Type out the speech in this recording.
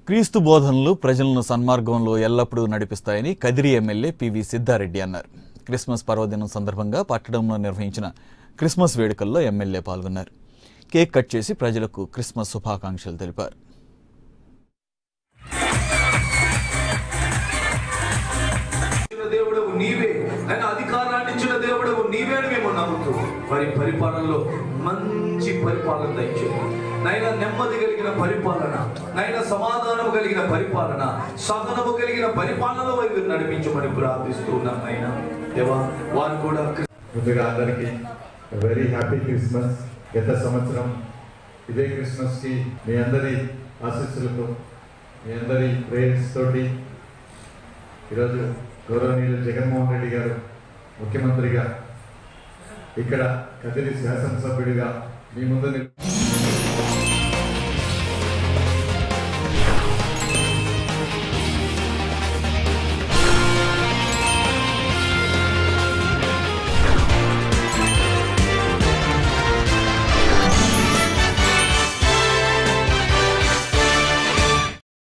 క్రీస్తు బోధనలు ప్రజలను సన్మార్గంలో ఎల్లప్పుడూ నడిపిస్తాయని కదిరి ఎమ్మెల్యే పివి సిద్ధారెడ్డి అన్నారు క్రిస్మస్ పర్వదినం సందర్భంగా పట్టణంలో నిర్వహించిన క్రిస్మస్ వేడుకల్లో ఎమ్మెల్యే పాల్గొన్నారు కేక్ కట్ చేసి ప్రజలకు క్రిస్మస్ శుభాకాంక్షలు తెలిపారు ఇచ్చిన దేవుడవు నీవే ఆయన అధికారాన్ని ఇచ్చిన దేవుడవు నీవే అని మేము నమ్ముతూ మరి పరిపాలనలో మంచి పరిపాలన దయచేయండి నైనా నెమ్మది కలిగిన పరిపాలన నైనా సమాధానం కలిగిన పరిపాలన సహనము కలిగిన పరిపాలన వైపు నడిపించమని ప్రార్థిస్తూ ఉన్నాం ఆయన దేవా వారు కూడా ముందుగా అందరికీ వెరీ హ్యాపీ క్రిస్మస్ గత సంవత్సరం ఇదే క్రిస్మస్కి మీ అందరి ఆశీస్సులతో మీ అందరి ప్రేయర్స్ తోటి ఈరోజు గౌరవనీయులు జగన్మోహన్ రెడ్డి గారు ముఖ్యమంత్రిగా ఇక్కడ కదిరి శాసనసభ్యుడిగా మీ ముందు నిల్-